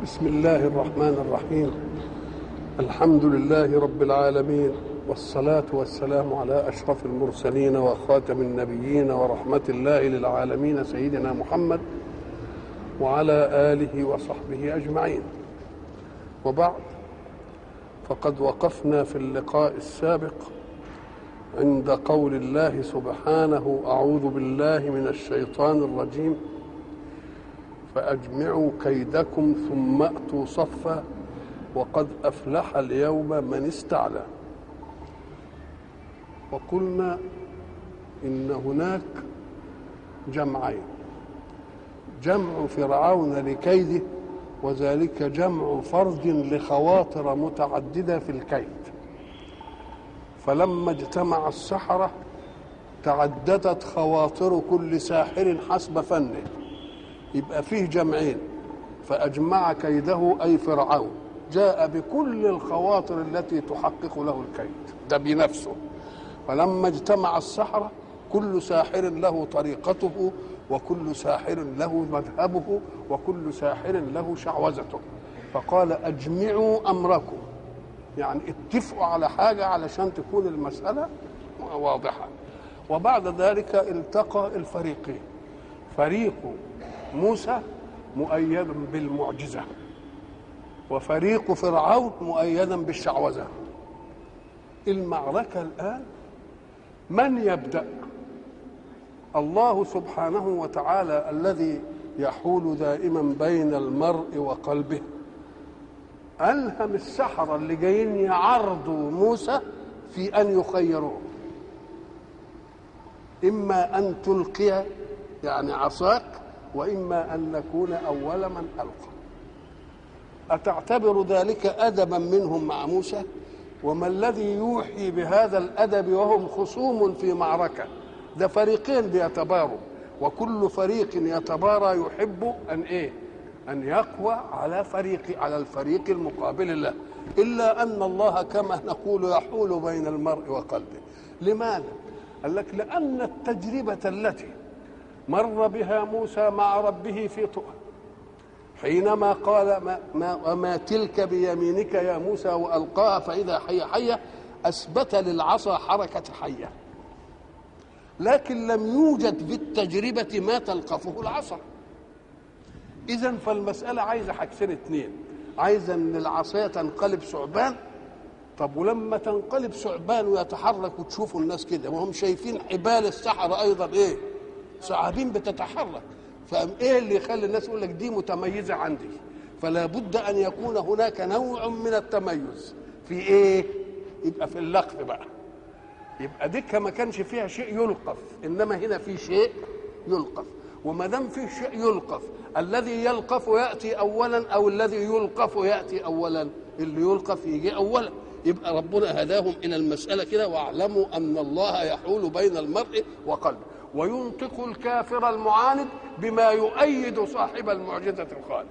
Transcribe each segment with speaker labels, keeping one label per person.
Speaker 1: بسم الله الرحمن الرحيم الحمد لله رب العالمين والصلاة والسلام على أشرف المرسلين وخاتم النبيين ورحمة الله للعالمين سيدنا محمد وعلى آله وصحبه أجمعين وبعد فقد وقفنا في اللقاء السابق عند قول الله سبحانه أعوذ بالله من الشيطان الرجيم فأجمعوا كيدكم ثم أتوا صفا وقد أفلح اليوم من استعلى وقلنا إن هناك جمعين جمع فرعون لكيده وذلك جمع فرد لخواطر متعددة في الكيد فلما اجتمع السحرة تعددت خواطر كل ساحر حسب فنه يبقى فيه جمعين فأجمع كيده أي فرعون جاء بكل الخواطر التي تحقق له الكيد ده بنفسه فلما اجتمع السحرة كل ساحر له طريقته وكل ساحر له مذهبه وكل ساحر له شعوذته فقال أجمعوا أمركم يعني اتفقوا على حاجة علشان تكون المسألة واضحة وبعد ذلك التقى الفريقين فريق موسى مؤيد بالمعجزة وفريق فرعون مؤيدا بالشعوذة المعركة الآن من يبدأ الله سبحانه وتعالى الذي يحول دائما بين المرء وقلبه ألهم السحرة اللي جايين يعرضوا موسى في أن يخيروه إما أن تلقي يعني عصاك وإما أن نكون أول من ألقى أتعتبر ذلك أدبا منهم مع موسى وما الذي يوحي بهذا الأدب وهم خصوم في معركة ده فريقين بيتباروا وكل فريق يتبارى يحب أن إيه أن يقوى على فريق على الفريق المقابل له إلا أن الله كما نقول يحول بين المرء وقلبه لماذا؟ قال لك لأن التجربة التي مر بها موسى مع ربه في طؤ حينما قال ما, ما وما تلك بيمينك يا موسى والقاها فاذا حيه حيه اثبت للعصا حركه حيه لكن لم يوجد في التجربه ما تلقفه العصا اذا فالمساله عايزه حاجتين اتنين عايزه ان العصايه تنقلب ثعبان طب ولما تنقلب ثعبان ويتحرك وتشوفوا الناس كده وهم شايفين حبال السحره ايضا ايه ثعابين بتتحرك فايه اللي يخلي الناس يقول لك دي متميزه عندي فلا بد ان يكون هناك نوع من التميز في ايه يبقى في اللقف بقى يبقى ديك ما كانش فيها شيء يلقف انما هنا في شيء يلقف وما دام في شيء يلقف الذي يلقف ياتي اولا او الذي يلقف ياتي اولا اللي يلقف يجي اولا يبقى ربنا هداهم الى المساله كده واعلموا ان الله يحول بين المرء وقلبه وينطق الكافر المعاند بما يؤيد صاحب المعجزة الخالد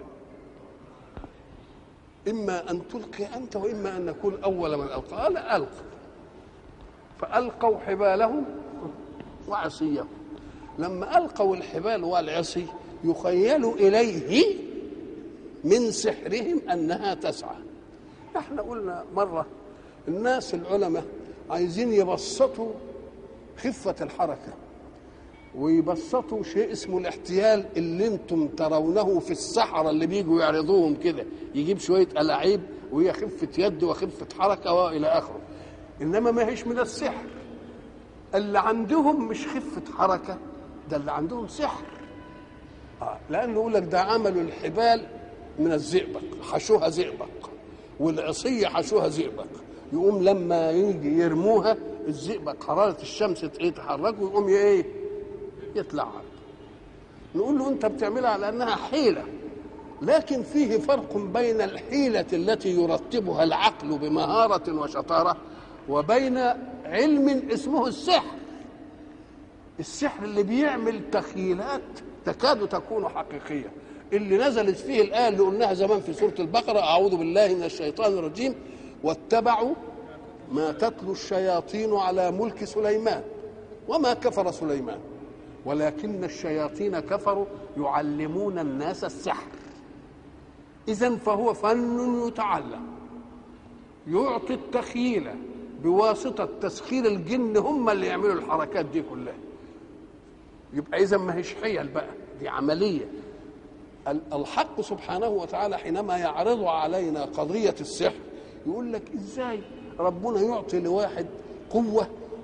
Speaker 1: إما أن تلقي أنت وإما أن نكون أول من ألقى قال ألقى فألقوا حبالهم وعصيهم لما ألقوا الحبال والعصي يخيل إليه من سحرهم أنها تسعى احنا قلنا مرة الناس العلماء عايزين يبسطوا خفة الحركة ويبسطوا شيء اسمه الاحتيال اللي انتم ترونه في السحرة اللي بيجوا يعرضوهم كده يجيب شوية ألاعيب وهي خفة يد وخفة حركة وإلى آخره إنما ما هيش من السحر اللي عندهم مش خفة حركة ده اللي عندهم سحر آه لأنه يقول لك ده عملوا الحبال من الزئبق حشوها زئبق والعصية حشوها زئبق يقوم لما يجي يرموها الزئبق حرارة الشمس تحرك ويقوم ايه يتلعب نقول له انت بتعملها على انها حيله لكن فيه فرق بين الحيله التي يرتبها العقل بمهاره وشطاره وبين علم اسمه السحر السحر اللي بيعمل تخيلات تكاد تكون حقيقيه اللي نزلت فيه الايه اللي قلناها زمان في سوره البقره اعوذ بالله من الشيطان الرجيم واتبعوا ما تتلو الشياطين على ملك سليمان وما كفر سليمان ولكن الشياطين كفروا يعلمون الناس السحر إذا فهو فن يتعلم يعطي التخييل بواسطة تسخير الجن هم اللي يعملوا الحركات دي كلها يبقى إذا ما هيش حيل بقى دي عملية الحق سبحانه وتعالى حينما يعرض علينا قضية السحر يقول لك إزاي ربنا يعطي لواحد قوة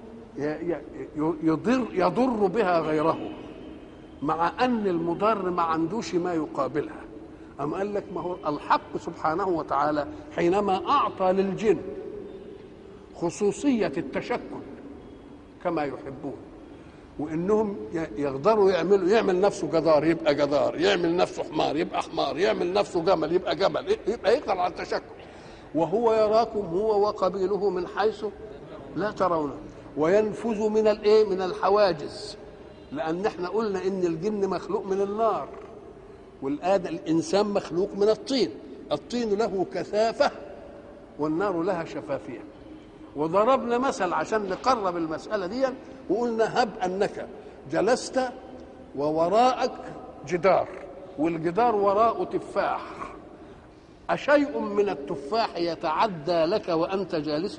Speaker 1: يضر يضر بها غيره مع أن المضر ما عندوش ما يقابلها أم قال لك ما هو الحق سبحانه وتعالى حينما أعطى للجن خصوصية التشكل كما يحبون وانهم يقدروا يعملوا يعمل نفسه جدار يبقى جدار يعمل نفسه حمار يبقى حمار يعمل نفسه جمل يبقى جمل يبقى يقدر على التشكل وهو يراكم هو وقبيله من حيث لا ترونه وينفذ من الايه من الحواجز لان احنا قلنا ان الجن مخلوق من النار والآن الانسان مخلوق من الطين الطين له كثافه والنار لها شفافيه وضربنا مثل عشان نقرب المساله دي وقلنا هب انك جلست ووراءك جدار والجدار وراءه تفاح أشيء من التفاح يتعدى لك وأنت جالس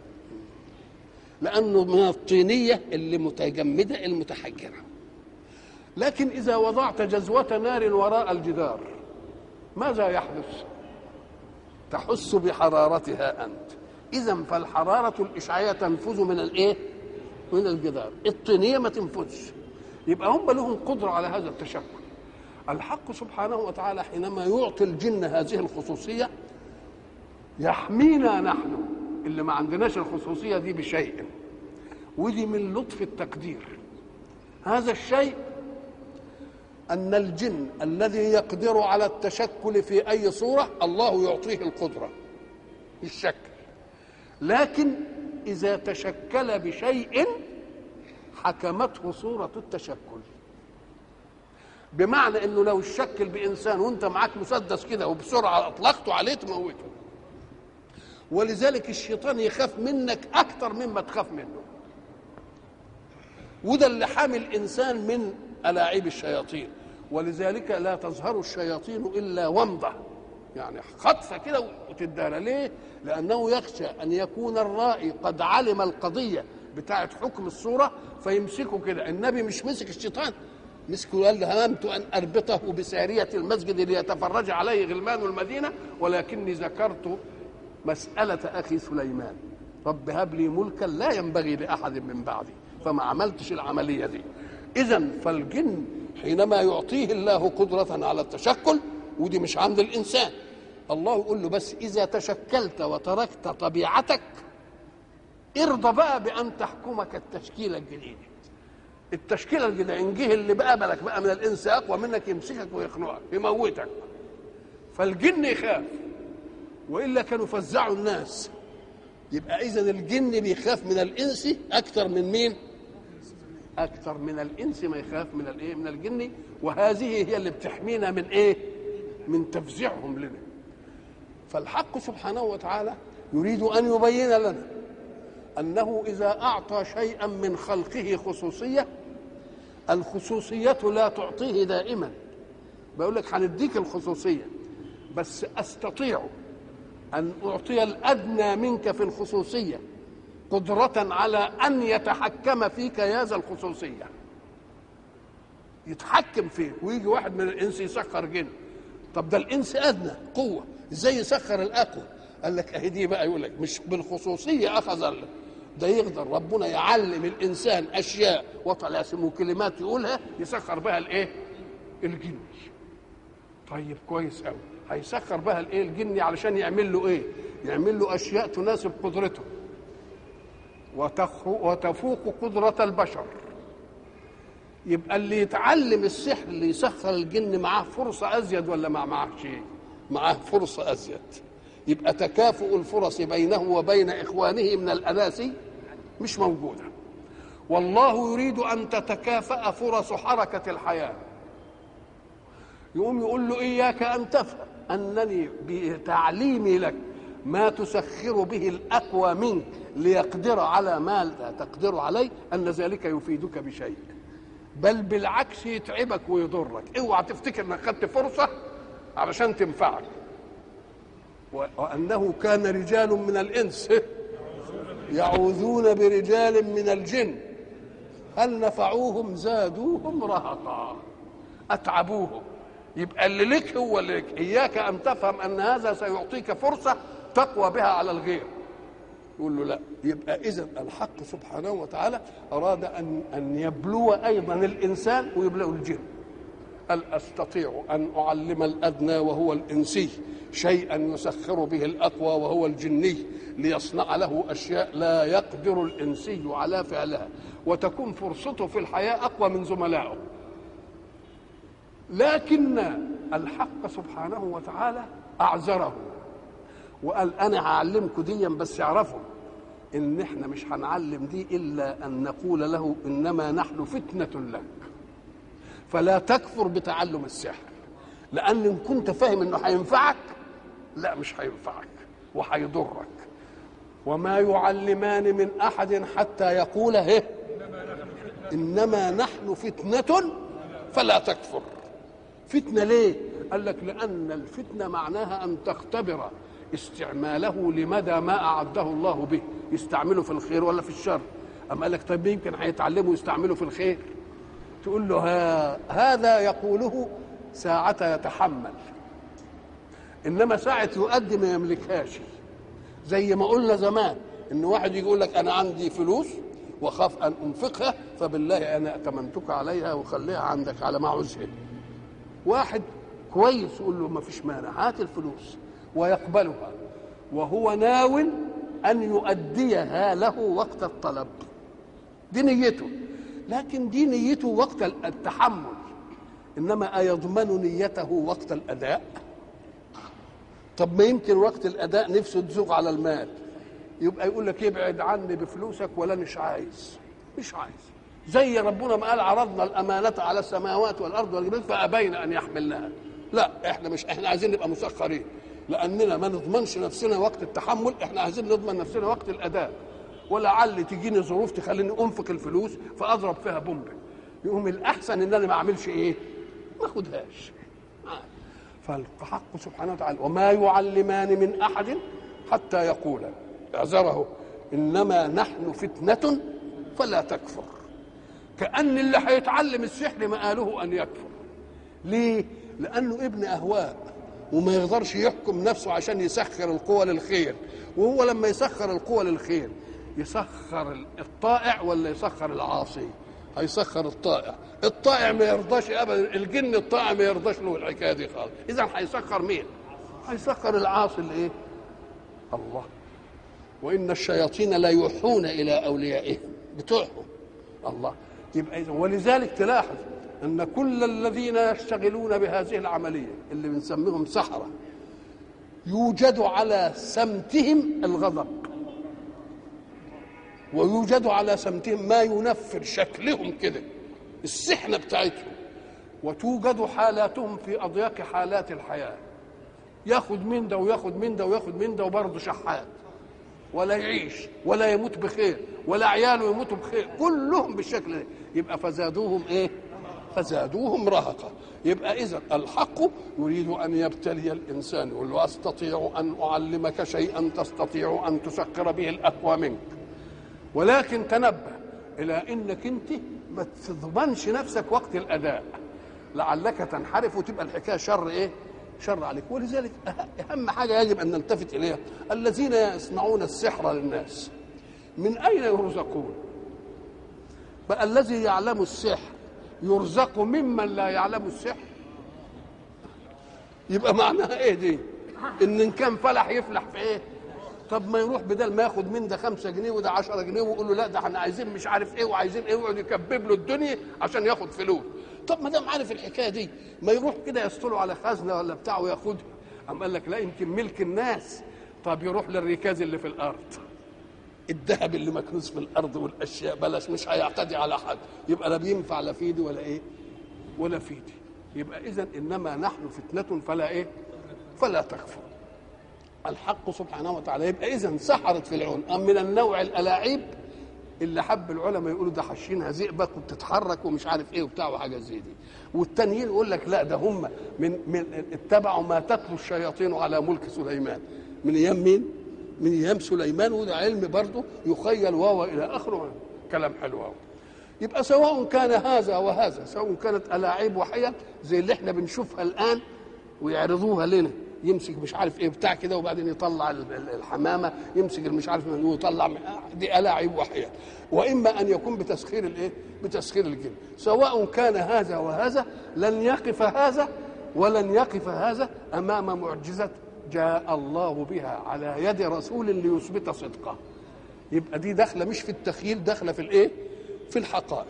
Speaker 1: لأنه من الطينية اللي متجمدة المتحجرة لكن إذا وضعت جزوة نار وراء الجدار ماذا يحدث تحس بحرارتها أنت إذا فالحرارة الإشعاعية تنفذ من الإيه من الجدار الطينية ما تنفذش يبقى هم لهم قدرة على هذا التشكل الحق سبحانه وتعالى حينما يعطي الجن هذه الخصوصية يحمينا نحن اللي ما عندناش الخصوصية دي بشيء ودي من لطف التقدير هذا الشيء أن الجن الذي يقدر على التشكل في أي صورة الله يعطيه القدرة الشكل لكن إذا تشكل بشيء حكمته صورة التشكل بمعنى انه لو شكل بانسان وانت معاك مسدس كده وبسرعه اطلقته عليه تموته ولذلك الشيطان يخاف منك اكتر مما تخاف منه وده اللي حامي الانسان من الاعيب الشياطين ولذلك لا تظهر الشياطين الا ومضه يعني خطفه كده وتدار ليه لانه يخشى ان يكون الرائي قد علم القضيه بتاعه حكم الصوره فيمسكه كده النبي مش مسك الشيطان مسكه وقال له هممت ان اربطه بساريه المسجد ليتفرج عليه غلمان المدينه ولكني ذكرت مساله اخي سليمان رب هب لي ملكا لا ينبغي لاحد من بعدي فما عملتش العمليه دي اذا فالجن حينما يعطيه الله قدره على التشكل ودي مش عند الانسان الله يقول له بس اذا تشكلت وتركت طبيعتك ارضى بقى بان تحكمك التشكيله الجديده التشكيله الجديده ان جه اللي بقابلك بقى من الانس اقوى منك يمسكك ويخنقك يموتك فالجن يخاف والا كانوا فزعوا الناس يبقى اذا الجن بيخاف من الانس اكثر من مين اكثر من الانس ما يخاف من الايه من الجن وهذه هي اللي بتحمينا من ايه من تفزيعهم لنا فالحق سبحانه وتعالى يريد ان يبين لنا انه اذا اعطى شيئا من خلقه خصوصيه الخصوصيه لا تعطيه دائما بقول لك هنديك الخصوصيه بس استطيع ان اعطي الادنى منك في الخصوصيه قدره على ان يتحكم فيك يا ذا الخصوصيه يتحكم فيك ويجي واحد من الانس يسخر جن طب ده الانس ادنى قوه ازاي يسخر الاقوى قال لك اهي دي بقى يقول لك مش بالخصوصيه اخذ ده يقدر ربنا يعلم الانسان اشياء وطلاسم وكلمات يقولها يسخر بها الايه الجن طيب كويس قوي هيسخر بها الايه الجن علشان يعمل له ايه يعمل له اشياء تناسب قدرته وتفوق قدرة البشر يبقى اللي يتعلم السحر اللي يسخر الجن معاه فرصة أزيد ولا ما معاه شيء معاه فرصة أزيد يبقى تكافؤ الفرص بينه وبين إخوانه من الأناسي مش موجودة والله يريد أن تتكافأ فرص حركة الحياة يقوم يقول له إياك أن تفهم أنني بتعليمي لك ما تسخر به الأقوى منك ليقدر على ما لا تقدر عليه أن ذلك يفيدك بشيء بل بالعكس يتعبك ويضرك اوعى تفتكر انك خدت فرصه علشان تنفعك وأنه كان رجال من الإنس يعوذون برجال من الجن هل نفعوهم زادوهم رهقا أتعبوهم يبقى اللي لك هو اللي لك إياك أن تفهم أن هذا سيعطيك فرصة تقوى بها على الغير يقول له لا يبقى إذا الحق سبحانه وتعالى أراد أن أن يبلو أيضا الإنسان ويبلو الجن هل أستطيع أن أعلم الأدنى وهو الإنسي شيئا يسخر به الأقوى وهو الجني ليصنع له أشياء لا يقدر الإنسي على فعلها وتكون فرصته في الحياة أقوى من زملائه لكن الحق سبحانه وتعالى أعذره وقال أنا هعلمكم ديا بس اعرفوا إن إحنا مش هنعلم دي إلا أن نقول له إنما نحن فتنة لك فلا تكفر بتعلم السحر لأن إن كنت فاهم إنه هينفعك لا مش هينفعك وهيضرك وما يعلمان من أحد حتى يقول هه إنما نحن فتنة فلا تكفر فتنة ليه؟ قال لك لأن الفتنة معناها أن تختبر استعماله لمدى ما أعده الله به يستعمله في الخير ولا في الشر أما قال لك طيب يمكن هيتعلموا يستعمله في الخير تقول له ها هذا يقوله ساعة يتحمل إنما ساعة يؤدي ما يملكهاش زي ما قلنا زمان إن واحد يجي يقول لك أنا عندي فلوس وخاف أن أنفقها فبالله أنا أتمنتك عليها وخليها عندك على ما عوزها واحد كويس يقول له ما فيش مانع هات الفلوس ويقبلها وهو ناو أن يؤديها له وقت الطلب دي نيته لكن دي نيته وقت التحمل انما ايضمن نيته وقت الاداء طب ما يمكن وقت الاداء نفسه تزوغ على المال يبقى يقول لك ابعد عني بفلوسك ولا مش عايز مش عايز زي ربنا ما قال عرضنا الامانه على السماوات والارض والجبال فابين ان يحملنها لا احنا مش احنا عايزين نبقى مسخرين لاننا ما نضمنش نفسنا وقت التحمل احنا عايزين نضمن نفسنا وقت الاداء ولعل تجيني ظروف تخليني انفق الفلوس فاضرب فيها بومب يقوم الاحسن ان انا ما اعملش ايه ما اخدهاش فالحق سبحانه وتعالى وما يعلمان من احد حتى يقولا اعذره انما نحن فتنه فلا تكفر كان اللي هيتعلم السحر ما قالوه ان يكفر ليه لانه ابن اهواء وما يقدرش يحكم نفسه عشان يسخر القوى للخير وهو لما يسخر القوى للخير يسخر الطائع ولا يسخر العاصي هيسخر الطائع الطائع ما يرضاش ابدا الجن الطائع ما يرضاش له الحكايه دي خالص اذا هيسخر مين هيسخر العاصي الايه الله وان الشياطين لا يوحون الى اوليائهم بتوعهم الله يبقى اذا ولذلك تلاحظ ان كل الذين يشتغلون بهذه العمليه اللي بنسميهم سحره يوجد على سمتهم الغضب ويوجد على سمتهم ما ينفر شكلهم كده السحنه بتاعتهم وتوجد حالاتهم في اضيق حالات الحياه ياخد من ده وياخد من ده وياخد من ده وبرضه شحات ولا يعيش ولا يموت بخير ولا عياله يموتوا بخير كلهم بالشكل ده يبقى فزادوهم ايه فزادوهم رهقا يبقى اذا الحق يريد ان يبتلي الانسان يقول له استطيع ان اعلمك شيئا تستطيع ان تسخر به الاقوى منك ولكن تنبه الى انك انت ما تضمنش نفسك وقت الاداء لعلك تنحرف وتبقى الحكايه شر ايه شر عليك ولذلك اهم حاجه يجب ان نلتفت اليها الذين يصنعون السحر للناس من اين يرزقون بقى الذي يعلم السحر يرزق ممن لا يعلم السحر يبقى معناها ايه دي ان ان كان فلح يفلح في ايه طب ما يروح بدل ما ياخد من ده خمسة جنيه وده عشرة جنيه ويقول له لا ده احنا عايزين مش عارف ايه وعايزين ايه ويقعد يكبب له الدنيا عشان ياخد فلوس طب ما دام عارف الحكايه دي ما يروح كده يسطله على خزنه ولا بتاع وياخدها قام قال لك لا يمكن ملك الناس طب يروح للركاز اللي في الارض الذهب اللي مكنوز في الارض والاشياء بلاش مش هيعتدي على حد يبقى لا بينفع لا في ايدي ولا ايه ولا في ايدي يبقى اذا انما نحن فتنه فلا ايه فلا تكفر الحق سبحانه وتعالى يبقى اذا سحرت فرعون ام من النوع الالاعيب اللي حب العلماء يقولوا ده حشينها زئبق وبتتحرك ومش عارف ايه وبتاع وحاجه زي دي والتانيين يقول لك لا ده هم من من اتبعوا ما تتلو الشياطين على ملك سليمان من ايام مين؟ من ايام سليمان وده علم برضه يخيل واو الى اخره كلام حلو قوي يبقى سواء كان هذا وهذا سواء كانت الاعيب وحيل زي اللي احنا بنشوفها الان ويعرضوها لنا يمسك مش عارف ايه بتاع كده وبعدين يطلع الحمامه يمسك مش عارف من ويطلع دي الاعيب وحيل واما ان يكون بتسخير الايه؟ بتسخير الجن سواء كان هذا وهذا لن يقف هذا ولن يقف هذا امام معجزه جاء الله بها على يد رسول ليثبت صدقه يبقى دي داخله مش في التخيل داخله في الايه؟ في الحقائق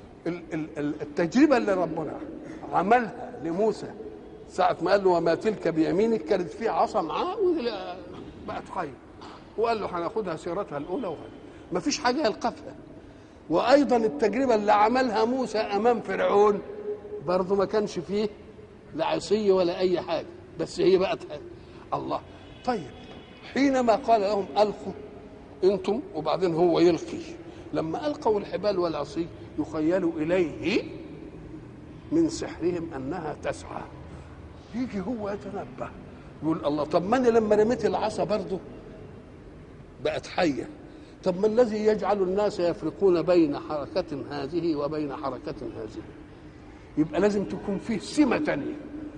Speaker 1: التجربه اللي ربنا عملها لموسى ساعة ما قال له وما تلك بيمينك كانت في عصا معاه بقت خير وقال له هناخدها سيرتها الأولى وهذا ما فيش حاجة يلقفها وأيضا التجربة اللي عملها موسى أمام فرعون برضه ما كانش فيه لا عصي ولا أي حاجة بس هي بقت الله طيب حينما قال لهم ألقوا أنتم وبعدين هو يلقي لما ألقوا الحبال والعصي يخيل إليه من سحرهم أنها تسعى يجي هو يتنبه يقول الله طب ما انا لما رميت العصا برضه بقت حيه طب ما الذي يجعل الناس يفرقون بين حركة هذه وبين حركة هذه يبقى لازم تكون فيه سمة تانية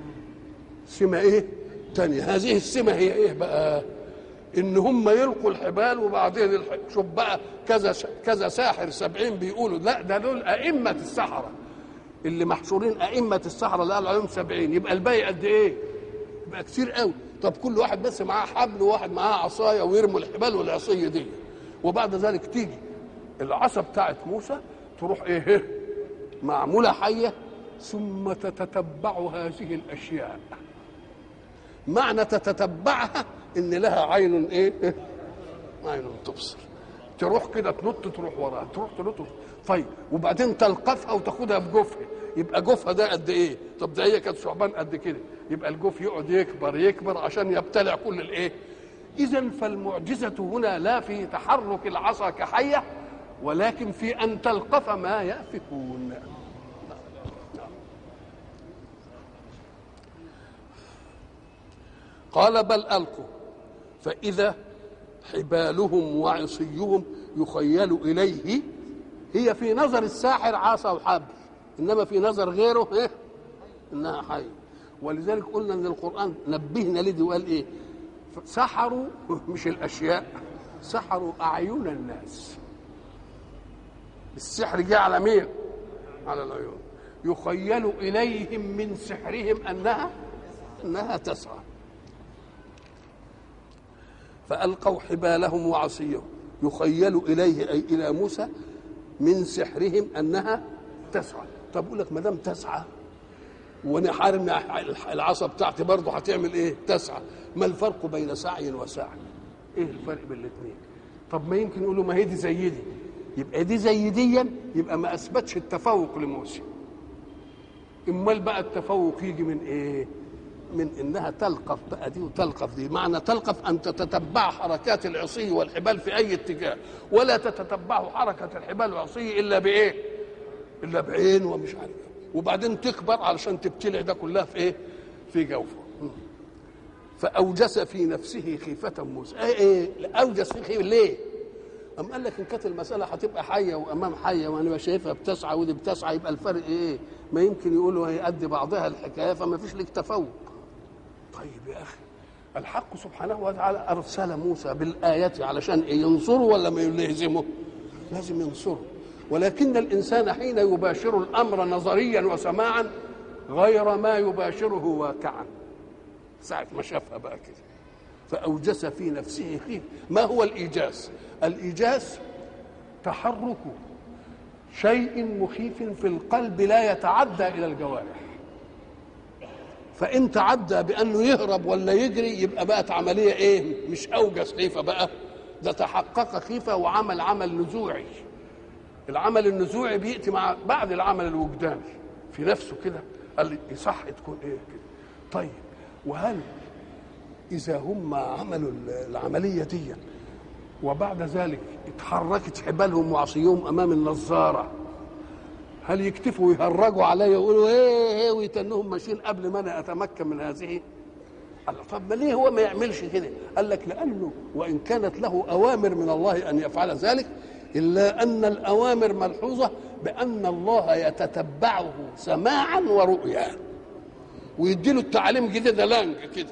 Speaker 1: سمة ايه تانية هذه السمة هي ايه بقى ان هم يلقوا الحبال وبعدين الح... شوف بقى كذا كذا ساحر سبعين بيقولوا لا ده دول أئمة السحرة اللي محشورين أئمة السحرة اللي قالوا عليهم سبعين يبقى الباقي قد إيه؟ يبقى كتير قوي طب كل واحد بس معاه حبل وواحد معاه عصاية ويرموا الحبال والعصية دي وبعد ذلك تيجي العصا بتاعت موسى تروح إيه؟ معمولة حية ثم تتتبع هذه الأشياء معنى تتتبعها إن لها عين إيه؟ عين تبصر تروح كده تنط تروح وراها تروح تنط طيب وبعدين تلقفها وتاخدها بجوفها يبقى جوفها ده قد ايه طب ده هي كانت ثعبان قد كده يبقى الجوف يقعد يكبر يكبر عشان يبتلع كل الايه اذا فالمعجزه هنا لا في تحرك العصا كحيه ولكن في ان تلقف ما يافكون قال بل القوا فاذا حبالهم وعصيهم يخيل اليه هي في نظر الساحر عصا وحبل انما في نظر غيره ايه انها حي ولذلك قلنا ان القران نبهنا لدي وقال ايه سحروا مش الاشياء سحروا اعين الناس السحر جه على مين على العيون يخيل اليهم من سحرهم انها انها تسعى فالقوا حبالهم وعصيهم يخيل اليه اي الى موسى من سحرهم انها تسعى طب اقول لك ما دام تسعى وانا حارم العصا بتاعتي برضه هتعمل ايه تسعى ما الفرق بين سعي وسعي ايه الفرق بين الاثنين طب ما يمكن يقولوا ما هي دي زي دي يبقى دي زي ديا يبقى ما اثبتش التفوق لموسى امال بقى التفوق يجي من ايه من انها تلقف بقى دي وتلقف دي معنى تلقف ان تتتبع حركات العصي والحبال في اي اتجاه ولا تتتبع حركه الحبال والعصي الا بايه الا بعين ومش عارف وبعدين تكبر علشان تبتلع ده كلها في ايه في جوفه فاوجس في نفسه خيفه موسى ايه ايه اوجس في خيفه ليه أم قال لك إن كانت المسألة هتبقى حية وأمام حية وأنا شايفها بتسعى ودي بتسعى يبقى الفرق إيه؟ ما يمكن يقولوا هي قد بعضها الحكاية فما فيش لك تفوق. طيب يا أخي الحق سبحانه وتعالى أرسل موسى بالآيات علشان إيه؟ ينصره ولا ما يلهزمه؟ لازم ينصره ولكن الإنسان حين يباشر الأمر نظريا وسماعا غير ما يباشره واقعا ساعة ما شافها بقى كده فأوجس في نفسه خيف ما هو الإيجاز الإيجاز تحرك شيء مخيف في القلب لا يتعدى إلى الجوارح فإن تعدى بأنه يهرب ولا يجري يبقى بقت عملية إيه مش أوجس خيفة بقى ده تحقق خيفة وعمل عمل نزوعي العمل النزوعي بيأتي مع بعد العمل الوجداني في نفسه كده قال لي يصح تكون ايه كده طيب وهل اذا هم عملوا العمليه دي وبعد ذلك اتحركت حبالهم وعصيهم امام النظاره هل يكتفوا ويهرجوا عليا ويقولوا ايه ايه ويتنهم ماشيين قبل ما انا اتمكن من هذه قال له طب ما ليه هو ما يعملش كده قال لك لانه وان كانت له اوامر من الله ان يفعل ذلك الا ان الاوامر ملحوظه بان الله يتتبعه سماعا ورؤيا ويديله التعليم جديده لانج كده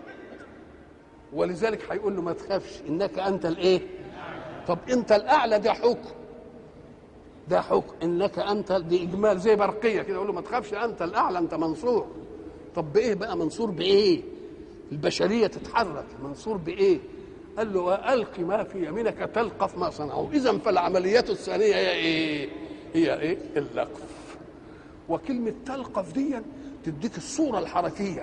Speaker 1: ولذلك هيقول له ما تخافش انك انت الايه طب انت الاعلى ده حكم ده حكم انك انت دي اجمال زي برقيه كده يقول له ما تخافش انت الاعلى انت منصور طب بايه بقى منصور بايه البشريه تتحرك منصور بايه قال له والق ما في يمينك تلقف ما صنعوا اذا فالعمليات الثانيه هي ايه هي ايه اللقف وكلمه تلقف دي تديك الصوره الحركيه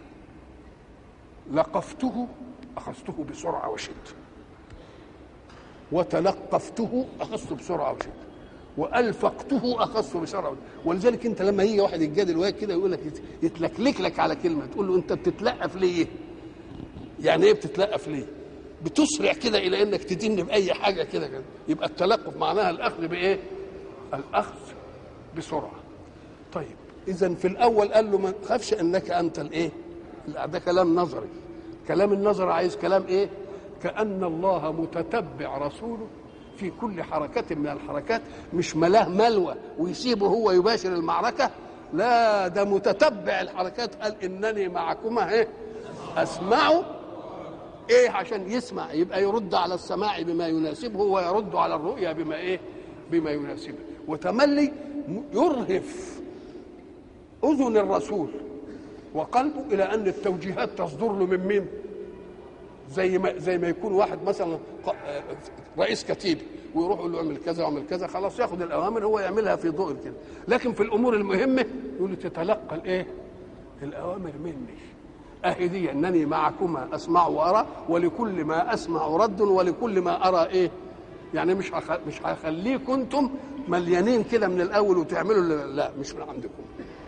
Speaker 1: لقفته اخذته بسرعه وشده وتلقفته اخذته بسرعه وشده والفقته اخذته بسرعه ولذلك انت لما يجي واحد يتجادل وياك كده يقول لك يتلكلك لك على كلمه تقول له انت بتتلقف ليه؟ يعني ايه بتتلقف ليه؟ بتسرع كده الى انك تدين باي حاجه كده كده يبقى التلقف معناها الاخذ بايه؟ الاخذ بسرعه طيب اذا في الاول قال له ما تخافش انك انت الايه؟ ده كلام نظري كلام النظر عايز كلام ايه؟ كأن الله متتبع رسوله في كل حركة من الحركات مش ملاه ملوى ويسيبه هو يباشر المعركة لا ده متتبع الحركات قال إنني معكما إيه أسمع إيه عشان يسمع يبقى يرد على السماع بما يناسبه ويرد على الرؤيا بما إيه بما يناسبه وتملي يرهف أذن الرسول وقلبه إلى أن التوجيهات تصدر له من مين؟ زي ما زي ما يكون واحد مثلا رئيس كتيبه ويروح يقول له اعمل كذا واعمل كذا خلاص ياخد الاوامر هو يعملها في ضوء كده لكن في الامور المهمه يقول له تتلقى الايه؟ الاوامر مني اهي دي انني معكما اسمع وارى ولكل ما اسمع رد ولكل ما ارى ايه؟ يعني مش هخ... مش هخليكم انتم مليانين كده من الاول وتعملوا لا مش من عندكم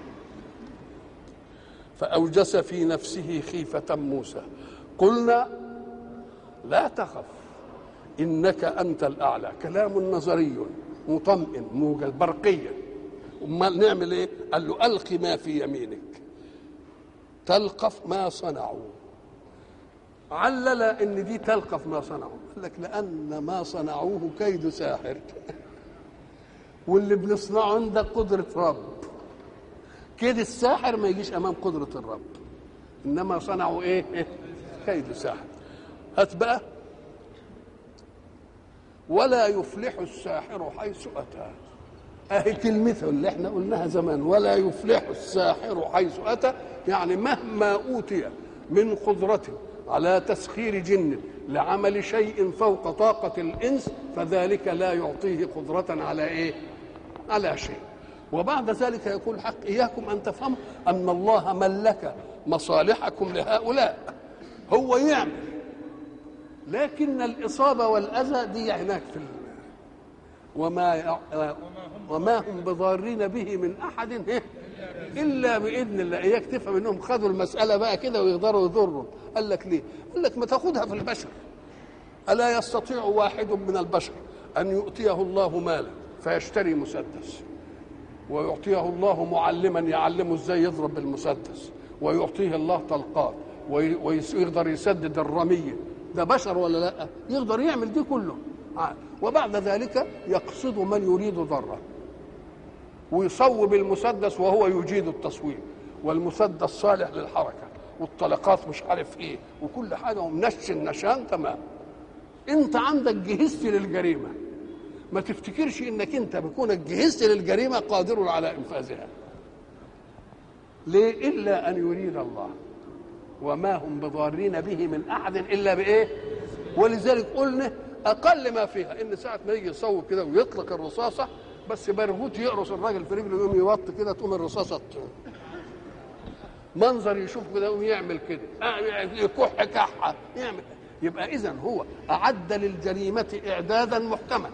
Speaker 1: فاوجس في نفسه خيفه موسى قلنا لا تخف انك انت الاعلى كلام نظري مطمئن موجز برقيا امال نعمل ايه قال له الق ما في يمينك تلقف ما صنعوا علل ان دي تلقف ما صنعوا قال لك لان ما صنعوه كيد ساحر واللي بنصنعه عندك قدره رب كيد الساحر ما يجيش امام قدره الرب انما صنعوا ايه, إيه؟ كيد ساحر هات بقى ولا يفلح الساحر حيث اتى اهي كلمته اللي احنا قلناها زمان ولا يفلح الساحر حيث اتى يعني مهما اوتي من قدرة على تسخير جن لعمل شيء فوق طاقة الإنس فذلك لا يعطيه قدرة على إيه؟ على شيء وبعد ذلك يقول الحق إياكم أن تفهموا أن الله ملك مصالحكم لهؤلاء هو يعمل لكن الإصابة والأذى دي هناك في وما وما هم بضارين به من أحد إلا بإذن الله إياك تفهم إنهم خدوا المسألة بقى كده ويقدروا يضروا قال لك ليه؟ قال لك ما تاخدها في البشر ألا يستطيع واحد من البشر أن يؤتيه الله مالا فيشتري مسدس ويعطيه الله معلما يعلمه ازاي يضرب بالمسدس ويعطيه الله طلقات ويقدر يسدد الرمية ده بشر ولا لا يقدر يعمل دي كله وبعد ذلك يقصد من يريد ضره ويصوب المسدس وهو يجيد التصويب والمسدس صالح للحركه والطلقات مش عارف ايه وكل حاجه ومنش النشان تمام انت عندك جهزت للجريمه ما تفتكرش انك انت بكونك جهزت للجريمه قادر على انفاذها ليه الا ان يريد الله وما هم بضارين به من احد الا بايه ولذلك قلنا اقل ما فيها ان ساعه ما يجي يصوب كده ويطلق الرصاصه بس برغوت يقرص الراجل في رجله يقوم يوط كده تقوم الرصاصه منظر يشوف كده يقوم يعمل كده يكح كحه يعمل يبقى اذا هو اعد للجريمه اعدادا محكما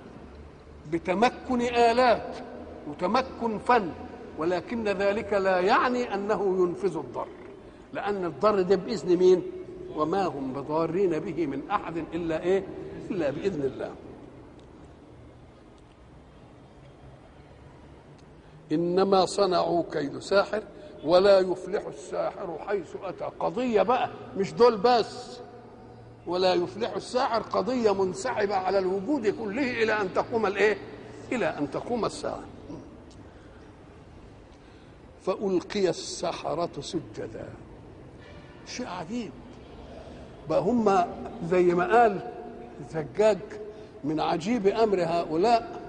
Speaker 1: بتمكن الات وتمكن فن ولكن ذلك لا يعني انه ينفذ الضر لان الضر ده باذن مين وما هم بضارين به من احد الا ايه الا باذن الله انما صنعوا كيد ساحر ولا يفلح الساحر حيث اتى قضيه بقى مش دول بس ولا يفلح الساحر قضيه منسحبه على الوجود كله الى ان تقوم الايه الى ان تقوم الساعه فالقي السحره سجدا شيء عجيب بقى هم زي ما قال الزجاج من عجيب امر هؤلاء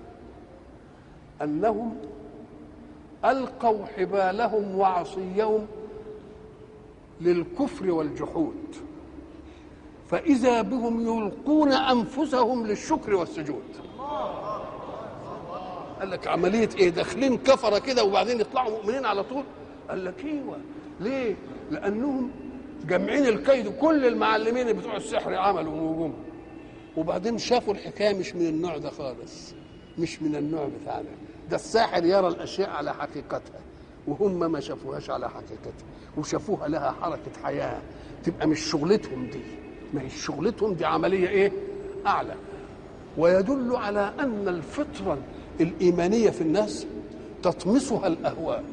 Speaker 1: انهم القوا حبالهم وعصيهم للكفر والجحود فاذا بهم يلقون انفسهم للشكر والسجود قال لك عمليه ايه داخلين كفره كده وبعدين يطلعوا مؤمنين على طول قال لك ايوه ليه لانهم جامعين الكيد كل المعلمين بتوع السحر عملوا نجوم وبعدين شافوا الحكايه مش من النوع ده خالص مش من النوع بتاعنا ده الساحر يرى الاشياء على حقيقتها وهم ما شافوهاش على حقيقتها وشافوها لها حركه حياه تبقى مش شغلتهم دي ما هي شغلتهم دي عمليه ايه اعلى ويدل على ان الفطره الايمانيه في الناس تطمسها الاهواء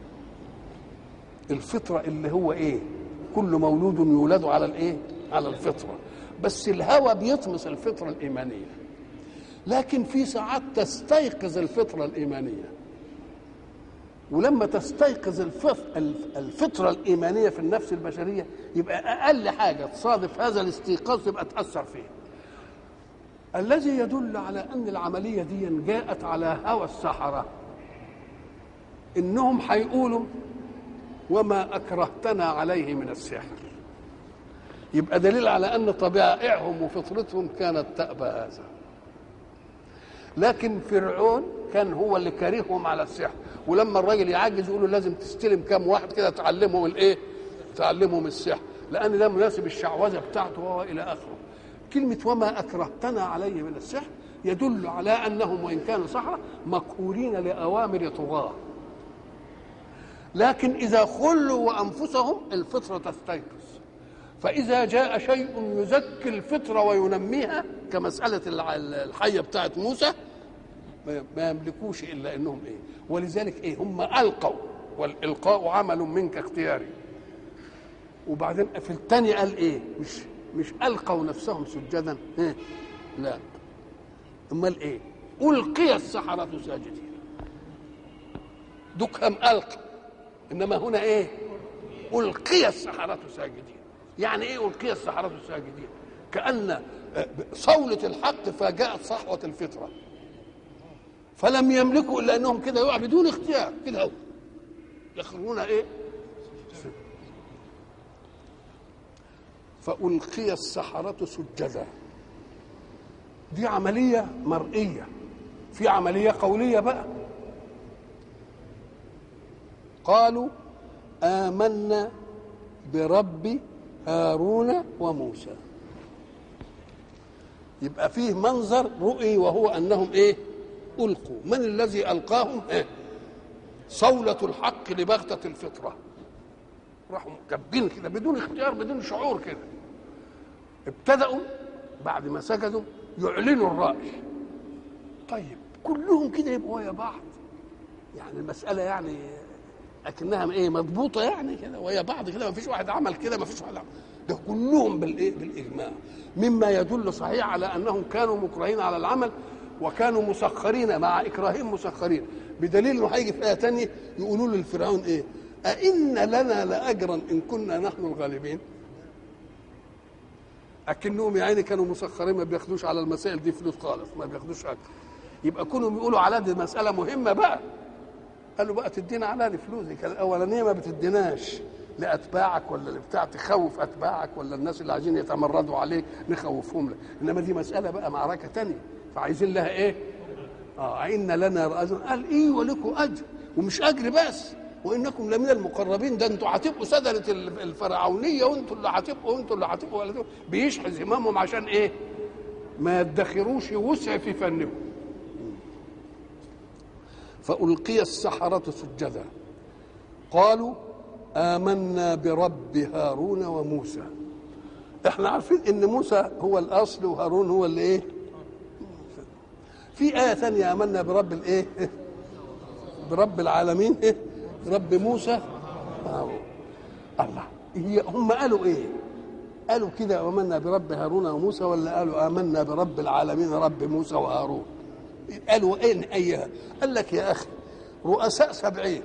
Speaker 1: الفطره اللي هو ايه كل مولود يولد على الايه على الفطره بس الهوى بيطمس الفطره الايمانيه لكن في ساعات تستيقظ الفطره الايمانيه ولما تستيقظ الفطره الايمانيه في النفس البشريه يبقى اقل حاجه تصادف هذا الاستيقاظ تبقى تاثر فيه الذي يدل على ان العمليه دي جاءت على هوى السحره انهم هيقولوا وما اكرهتنا عليه من السحر يبقى دليل على ان طبائعهم وفطرتهم كانت تأبى هذا لكن فرعون كان هو اللي كارههم على السحر ولما الراجل يعجز يقول له لازم تستلم كام واحد كده تعلمهم الايه تعلمهم السحر لان ده مناسب الشعوذه بتاعته وهو الى اخره كلمه وما اكرهتنا عليه من السحر يدل على انهم وان كانوا سحره مقهورين لاوامر طغاه لكن اذا خلوا وانفسهم الفطره تستيقظ فإذا جاء شيء يزكي الفطرة وينميها كمسألة الحية بتاعت موسى ما يملكوش إلا إنهم إيه ولذلك إيه هم ألقوا والإلقاء عمل منك اختياري وبعدين في الثاني قال إيه مش مش ألقوا نفسهم سجدا إيه لا أمال إيه ألقي السحرة ساجدين دكهم ألقى إنما هنا إيه ألقي السحرة ساجدين يعني ايه القي السحرة الساجدين كأن صولة الحق فاجأت صحوة الفطرة فلم يملكوا إلا أنهم كده يقع بدون اختيار كده هو يخرجون إيه فألقي السحرة سجدا دي عملية مرئية في عملية قولية بقى قالوا آمنا برب هارون وموسى يبقى فيه منظر رؤي وهو انهم ايه القوا من الذي القاهم إيه؟ صولة الحق لبغتة الفطرة راحوا كبين كده بدون اختيار بدون شعور كده ابتدأوا بعد ما سجدوا يعلنوا الرأي طيب كلهم كده يبقوا ويا بعض يعني المسألة يعني اكنها ايه مضبوطه يعني كده ويا بعض كده ما فيش واحد عمل كده ما فيش واحد عمل ده كلهم بالايه بالاجماع مما يدل صحيح على انهم كانوا مكرهين على العمل وكانوا مسخرين مع اكراههم مسخرين بدليل انه هيجي في ايه ثانيه يقولوا للفرعون ايه أئن لنا لأجرا إن كنا نحن الغالبين أكنهم يا عيني كانوا مسخرين ما بياخدوش على المسائل دي فلوس خالص ما بياخدوش أجر يبقى كونهم يقولوا على دي مسألة مهمة بقى قالوا بقى تدينا على دي فلوس دي كان الاولانيه ما بتديناش لاتباعك ولا لبتاع تخوف اتباعك ولا الناس اللي عايزين يتمردوا عليك نخوفهم لك انما دي مساله بقى معركه تانية فعايزين لها ايه؟ اه ان لنا رأس قال ايه ولكم اجر ومش اجر بس وانكم لمن المقربين ده انتوا هتبقوا سدنه الفرعونيه وانتوا اللي هتبقوا وانتوا اللي هتبقوا ولا بيشحذ همامهم عشان ايه؟ ما يدخروش وسع في فنهم فألقي السحرة سجدا قالوا آمنا برب هارون وموسى احنا عارفين ان موسى هو الاصل وهارون هو اللي ايه في آية ثانية آمنا برب الإيه؟ برب العالمين إيه؟ رب موسى وهارون الله هي هم قالوا إيه؟ قالوا كده آمنا برب هارون وموسى ولا قالوا آمنا برب العالمين رب موسى وهارون؟ قالوا إيه أيها؟ قال لك يا أخي رؤساء سبعين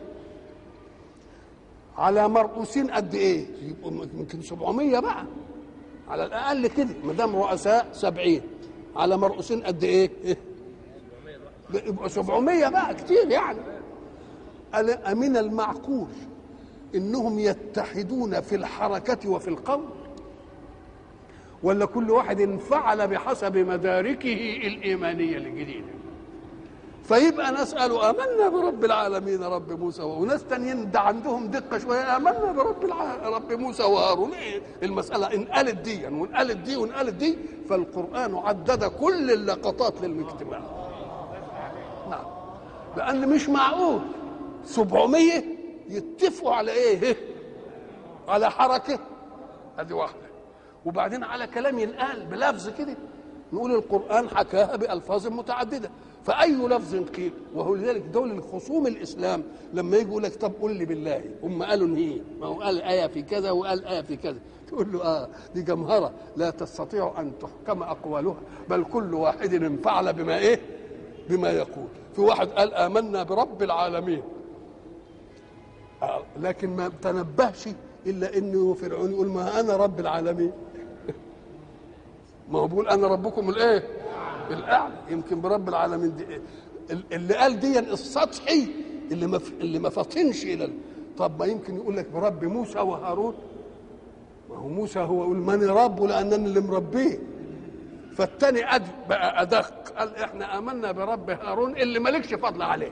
Speaker 1: على مرؤوسين قد إيه؟ يبقوا يمكن 700 بقى على الأقل كده ما دام رؤساء سبعين على مرؤوسين قد إيه؟ يبقى 700 بقى كتير يعني قال من المعقول انهم يتحدون في الحركه وفي القول ولا كل واحد انفعل بحسب مداركه الايمانيه الجديده فيبقى نسأل آمنا برب العالمين رب موسى وناس تانيين ده عندهم دقة شوية آمنا برب الع... رب موسى وهارون إيه المسألة انقلت دي وانقلت دي وانقلت دي فالقرآن عدد كل اللقطات للاجتماع نعم لان مش معقول 700 يتفقوا على ايه على حركه ادي واحده وبعدين على كلام ينقال بلفظ كده نقول القران حكاها بالفاظ متعدده فاي لفظ قيل وهو لذلك دول الخصوم الاسلام لما يجي يقول لك طب قل لي بالله هم قالوا ان ايه ما هو قال ايه في كذا وقال ايه في كذا تقول له اه دي جمهره لا تستطيع ان تحكم اقوالها بل كل واحد انفعل بما ايه بما يقول في واحد قال آمنا برب العالمين لكن ما تنبهش إلا إنه فرعون يقول ما أنا رب العالمين ما هو بيقول أنا ربكم الإيه الأعلى يمكن برب العالمين دي اللي قال دي السطحي اللي ما اللي ما فطنش إلى طب ما يمكن يقول لك برب موسى وهارون ما هو موسى هو يقول من ربه لأنني اللي مربيه فالتاني أد بقى أدق قال إحنا آمنا برب هارون اللي مالكش فضل عليه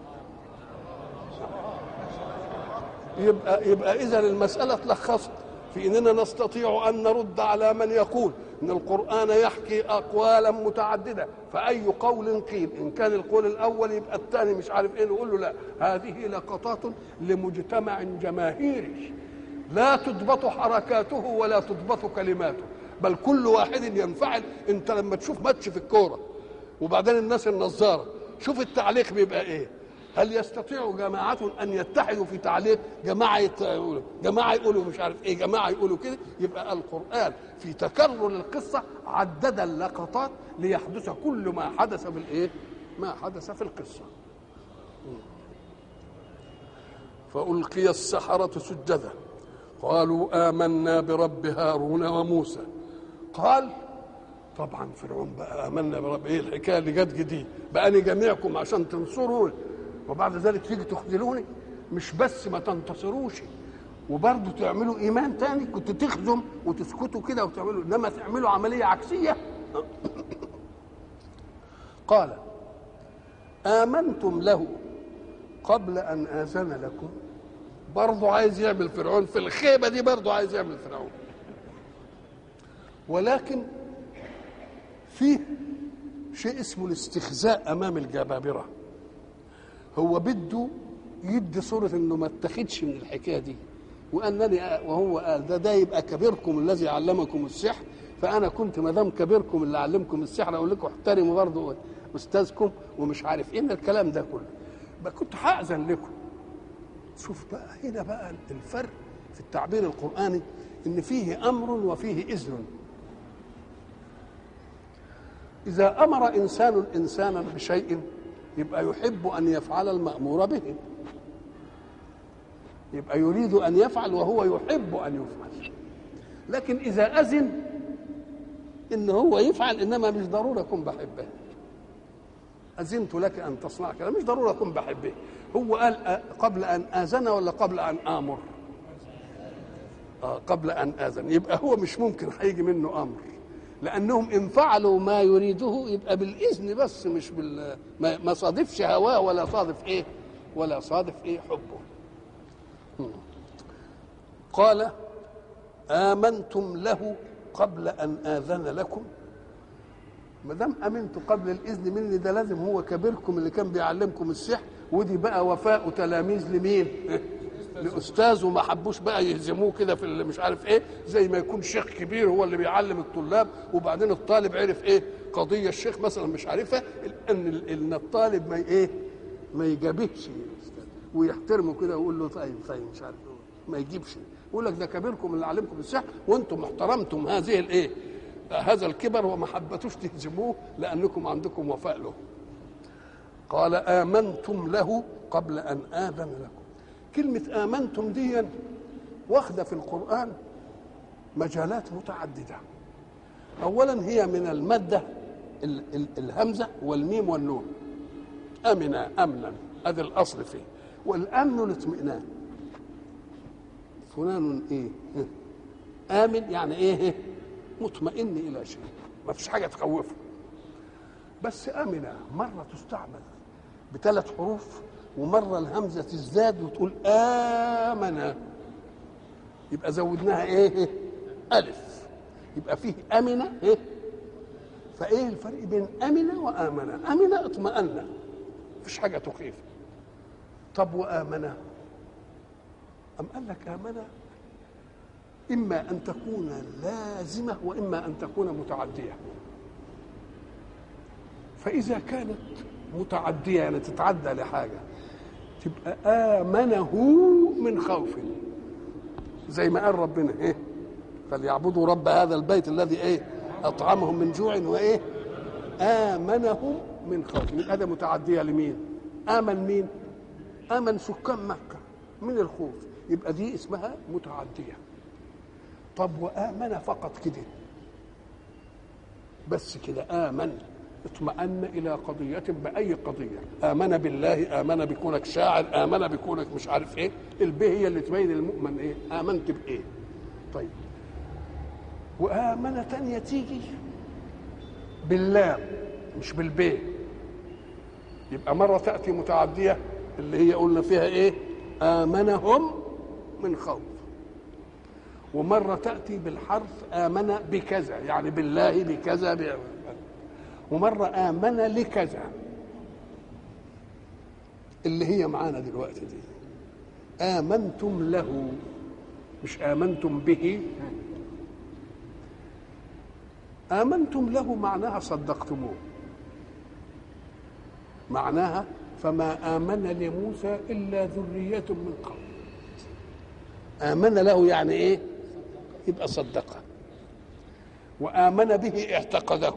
Speaker 1: يبقى يبقى إذا المسألة تلخصت في إننا نستطيع أن نرد على من يقول إن القرآن يحكي أقوالا متعددة فأي قول قيل إن كان القول الأول يبقى الثاني مش عارف إيه نقول له لا هذه لقطات لمجتمع جماهيري لا تضبط حركاته ولا تضبط كلماته بل كل واحد ينفعل انت لما تشوف ماتش في الكوره وبعدين الناس النظاره شوف التعليق بيبقى ايه هل يستطيع جماعة أن يتحدوا في تعليق جماعة يقولوا جماعة يقولوا مش عارف إيه جماعة يقولوا كده يبقى القرآن في تكرر القصة عدد اللقطات ليحدث كل ما حدث بالإيه؟ ما حدث في القصة فألقي السحرة سجدا قالوا آمنا برب هارون وموسى قال طبعا فرعون بقى آمنا برب إيه الحكاية اللي جت جديد بقى أنا جميعكم عشان تنصروني وبعد ذلك تيجي تخذلوني مش بس ما تنتصروش وبرضه تعملوا ايمان تاني كنت تخزم وتسكتوا كده وتعملوا انما تعملوا عمليه عكسيه قال امنتم له قبل ان اذن لكم برضه عايز يعمل فرعون في الخيبه دي برضه عايز يعمل فرعون ولكن فيه شيء اسمه الاستخزاء امام الجبابره هو بده يدي صورة انه ما اتخذش من الحكاية دي وانني وهو قال ده ده يبقى كبيركم الذي علمكم السحر فانا كنت ما دام كبيركم اللي علمكم السحر اقول لكم احترموا برضه استاذكم ومش عارف ايه الكلام ده كله بقى كنت هاذن لكم شوف بقى هنا بقى الفرق في التعبير القراني ان فيه امر وفيه اذن اذا امر انسان انسانا بشيء يبقى يحب ان يفعل المامور به يبقى يريد ان يفعل وهو يحب ان يفعل لكن اذا اذن ان هو يفعل انما مش ضروري اكون بحبه اذنت لك ان تصنع كذا مش ضروري اكون بحبه هو قال قبل ان اذن ولا قبل ان امر آه قبل ان اذن يبقى هو مش ممكن هيجي منه امر لانهم ان فعلوا ما يريده يبقى بالاذن بس مش بال ما صادفش هواه ولا صادف ايه ولا صادف ايه حبه قال امنتم له قبل ان اذن لكم ما دام امنتوا قبل الاذن مني ده لازم هو كبيركم اللي كان بيعلمكم السحر ودي بقى وفاء تلاميذ لمين لاستاذ وما حبوش بقى يهزموه كده في اللي مش عارف ايه زي ما يكون شيخ كبير هو اللي بيعلم الطلاب وبعدين الطالب عرف ايه قضيه الشيخ مثلا مش عارفها ان ان الطالب ما ايه ما يجابهش ويحترمه كده ويقول له طيب طيب مش عارف إيه. ما يجيبش يقول لك ده كبيركم اللي علمكم السحر وانتم احترمتم هذه الايه هذا الكبر وما حبتوش تهزموه لانكم عندكم وفاء له قال امنتم له قبل ان اذن لكم كلمه امنتم دي واخده في القران مجالات متعدده اولا هي من الماده ال- ال- الهمزه والميم والنون امن امنا هذا الاصل فيه والامن الاطمئنان فلان ايه امن يعني ايه مطمئن الى شيء ما فيش حاجه تخوفه بس امن مره تستعمل بثلاث حروف ومره الهمزه تزداد وتقول امن يبقى زودناها ايه الف يبقى فيه امن ايه فايه الفرق بين امن وامن امن اطمأن مفيش حاجه تخيف طب وامن ام قال لك امن اما ان تكون لازمه واما ان تكون متعديه فاذا كانت متعديه يعني تتعدى لحاجه تبقى امنه من خوف زي ما قال ربنا ايه فليعبدوا رب هذا البيت الذي ايه اطعمهم من جوع وايه امنهم من خوف يبقى ده متعديه لمين امن مين امن سكان مكه من الخوف يبقى دي اسمها متعديه طب وامن فقط كده بس كده امن اطمأن إلى قضية بأي قضية آمن بالله آمن بكونك شاعر آمن بكونك مش عارف إيه البه هي اللي تبين المؤمن إيه آمنت بإيه طيب وآمنة تانية تيجي باللام مش بالبيه يبقى مرة تأتي متعدية اللي هي قلنا فيها إيه آمنهم من خوف ومرة تأتي بالحرف آمن بكذا يعني بالله بكذا ب... ومرة آمن لكذا اللي هي معانا دلوقتي دي آمنتم له مش آمنتم به آمنتم له معناها صدقتموه معناها فما آمن لموسى إلا ذرية من قوم آمن له يعني إيه يبقى صدقه وآمن به اعتقده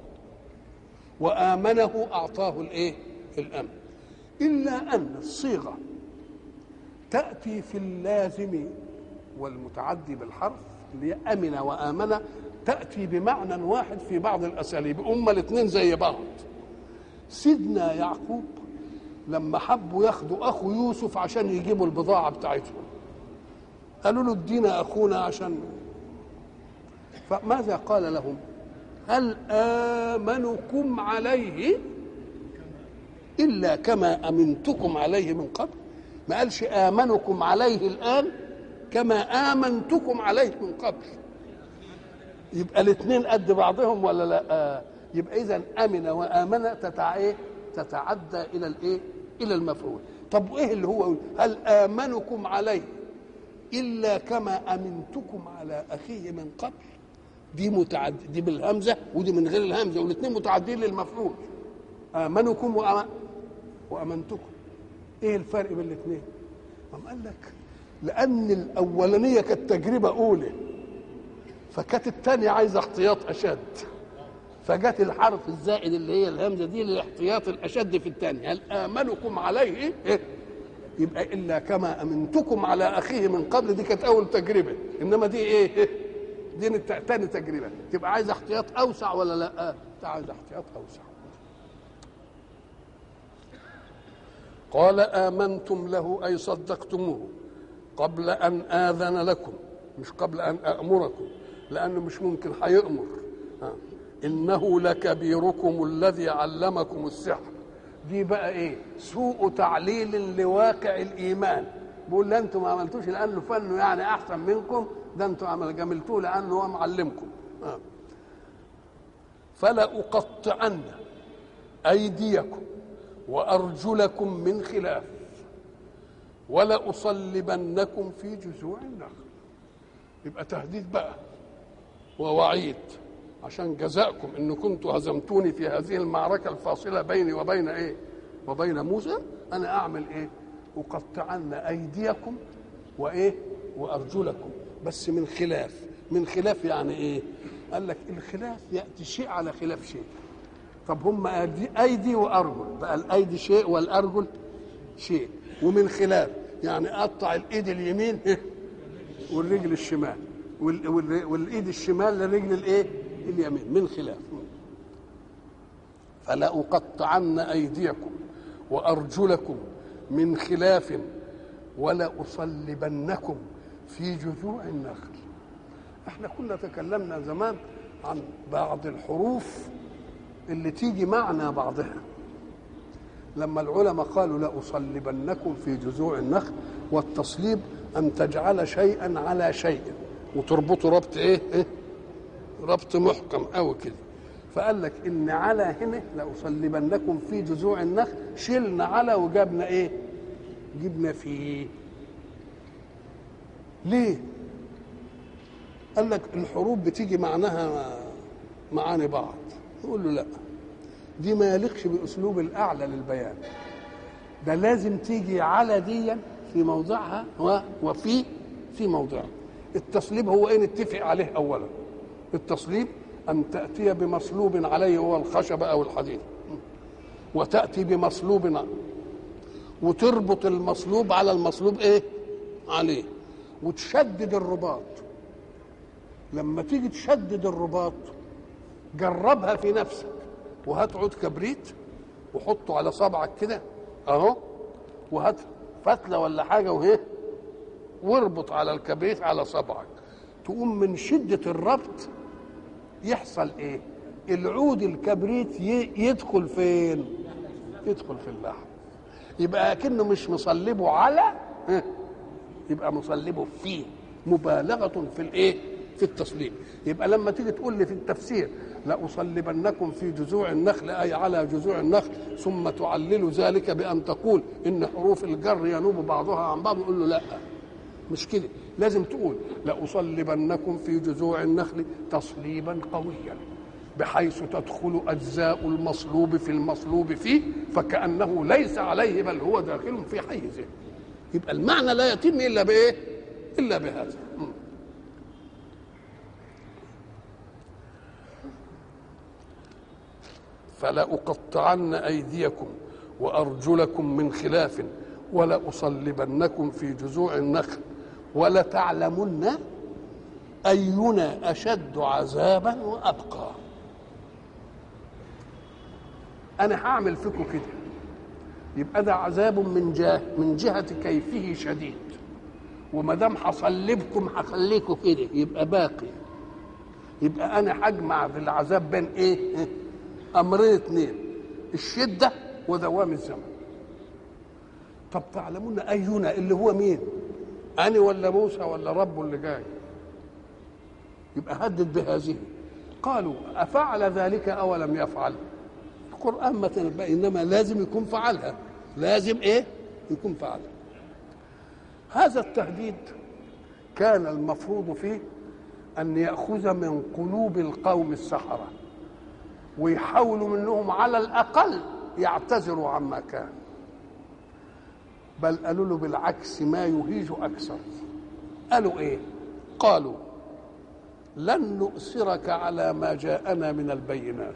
Speaker 1: وآمنه أعطاه الإيه الأمن إلا أن الصيغة تأتي في اللازم والمتعدي بالحرف اللي هي أمن وآمن تأتي بمعنى واحد في بعض الأساليب هما الاثنين زي بعض سيدنا يعقوب لما حبوا ياخدوا أخو يوسف عشان يجيبوا البضاعة بتاعتهم قالوا له ادينا أخونا عشان فماذا قال لهم هل آمنكم عليه إلا كما أمنتكم عليه من قبل ما قالش آمنكم عليه الآن كما آمنتكم عليه من قبل يبقى الاثنين قد بعضهم ولا لا يبقى إذا أمن وآمن تتع... إيه؟ تتعدى إلى الإيه إلى المفعول طب وإيه اللي هو هل آمنكم عليه إلا كما أمنتكم على أخيه من قبل دي متعد دي بالهمزه ودي من غير الهمزه والاثنين متعدين للمفعول امنكم وأم... وامنتكم ايه الفرق بين الاثنين قام قال لك لان الاولانيه كانت تجربه اولى فكانت الثانيه عايزه احتياط اشد فجت الحرف الزائد اللي هي الهمزه دي للاحتياط الاشد في الثانيه هل امنكم عليه إيه؟ يبقى الا كما امنتكم على اخيه من قبل دي كانت اول تجربه انما دي ايه دي تاني تجربه تبقى عايز احتياط اوسع ولا لا عايز احتياط اوسع قال امنتم له اي صدقتموه قبل ان اذن لكم مش قبل ان امركم لانه مش ممكن هيامر انه لكبيركم الذي علمكم السحر دي بقى ايه سوء تعليل لواقع الايمان بيقول لا انتم ما عملتوش لانه فنه يعني احسن منكم ده انتم عمل جملتوه لانه هو معلمكم آه. فلا اقطعن ايديكم وارجلكم من خلاف ولأصلبنكم في جذوع النخل يبقى تهديد بقى ووعيد عشان جزاءكم ان كنتم هزمتوني في هذه المعركه الفاصله بيني وبين ايه وبين موسى انا اعمل ايه اقطعن ايديكم وايه وارجلكم بس من خلاف من خلاف يعني ايه قال لك الخلاف ياتي شيء على خلاف شيء طب هم ايدي, أيدي وارجل بقى الايدي شيء والارجل شيء ومن خلاف يعني اقطع الايد اليمين والرجل الشمال وال- وال- والايد الشمال للرجل الايه اليمين من خلاف فلأقطعن أيديكم وأرجلكم من خلاف ولأصلبنكم في جذوع النخل احنا كنا تكلمنا زمان عن بعض الحروف اللي تيجي معنى بعضها لما العلماء قالوا لأصلبنكم في جذوع النخل والتصليب أن تجعل شيئا على شيء وتربطه ربط إيه؟ إيه؟ ربط محكم أوي كده فقال لك إن على هنا لأصلبنكم في جذوع النخل شلنا على وجبنا إيه؟ جبنا فيه ليه؟ قال لك الحروف بتيجي معناها معاني بعض نقول له لا دي ما يليقش باسلوب الاعلى للبيان ده لازم تيجي على ديا في موضعها و- وفي في موضعها التصليب هو ايه نتفق عليه اولا التصليب ان تاتي بمصلوب عليه هو الخشب او الحديد وتاتي بمصلوب ع- وتربط المصلوب على المصلوب ايه عليه وتشدد الرباط لما تيجي تشدد الرباط جربها في نفسك وهات عود كبريت وحطه على صبعك كده اهو وهات فتله ولا حاجه وهي واربط على الكبريت على صبعك تقوم من شده الربط يحصل ايه العود الكبريت ي- يدخل فين يدخل في اللحم يبقى كأنه مش مصلبه على ها، يبقى مصلبه فيه مبالغة في الايه؟ في التصليب يبقى لما تيجي تقول لي في التفسير لأصلبنكم في جذوع النخل أي على جذوع النخل ثم تعلل ذلك بأن تقول إن حروف الجر ينوب بعضها عن بعض نقول له لا مش كده لازم تقول لأصلبنكم في جذوع النخل تصليبا قويا بحيث تدخل أجزاء المصلوب في المصلوب فيه فكأنه ليس عليه بل هو داخل في حيزه يبقى المعنى لا يتم إلا بإيه إلا بهذا م. فلأقطعن أيديكم وأرجلكم من خلاف ولأصلبنكم في جذوع النخل ولتعلمن أينا أشد عذابا وأبقى أنا هعمل فيكم كده يبقى ده عذاب من جهة من جهة كيفه شديد وما دام هصلبكم هخليكم كده يبقى باقي يبقى انا هجمع في العذاب بين ايه؟ امرين اثنين الشده ودوام الزمن طب تعلمون اينا اللي هو مين؟ انا ولا موسى ولا ربه اللي جاي؟ يبقى هدد بهذه قالوا افعل ذلك او لم يفعل؟ القران ما تنبأ انما لازم يكون فعلها لازم ايه؟ يكون فعلها هذا التهديد كان المفروض فيه أن يأخذ من قلوب القوم السحرة ويحاولوا منهم على الأقل يعتذروا عما كان بل قالوا له بالعكس ما يهيج أكثر قالوا إيه قالوا لن نؤثرك على ما جاءنا من البينات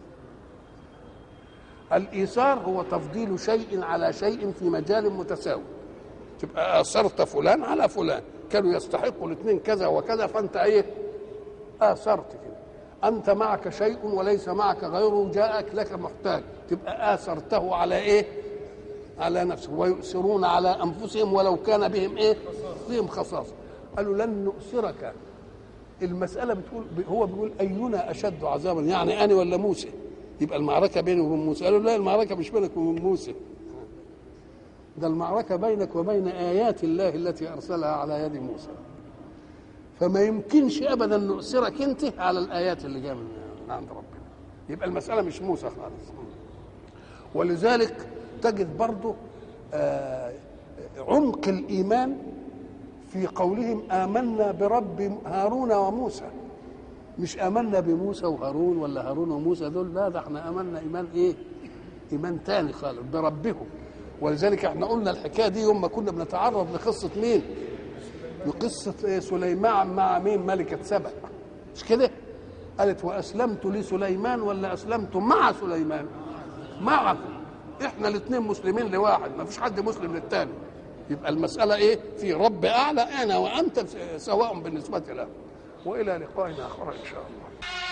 Speaker 1: الإيثار هو تفضيل شيء على شيء في مجال متساوي تبقى اثرت فلان على فلان كانوا يستحقوا الاثنين كذا وكذا فانت ايه اثرت كده انت معك شيء وليس معك غيره جاءك لك محتاج تبقى اثرته على ايه على نفسه ويؤثرون على انفسهم ولو كان بهم ايه بهم خصاصه قالوا لن نؤثرك المسألة بتقول هو بيقول أينا أشد عذابا يعني أنا ولا موسى يبقى المعركة بيني وبين موسى قالوا لا المعركة مش بينك وبين موسى ده المعركة بينك وبين آيات الله التي أرسلها على يد موسى فما يمكنش أبدا نؤثرك أنت على الآيات اللي جاية من عند ربنا يبقى المسألة مش موسى خالص ولذلك تجد برضه آه عمق الايمان في قولهم امنا برب هارون وموسى مش امنا بموسى وهارون ولا هارون وموسى دول لا ده احنا امنا ايمان ايه ايمان تاني خالص بربهم ولذلك احنا قلنا الحكايه دي يوم ما كنا بنتعرض لقصه مين لقصه إيه سليمان مع مين ملكه سبأ مش كده قالت واسلمت لسليمان ولا اسلمت مع سليمان معه احنا الاثنين مسلمين لواحد ما فيش حد مسلم للتاني يبقى المسألة إيه؟ في رب أعلى أنا وأنت سواء بالنسبة له وإلى لقاء آخر إن شاء الله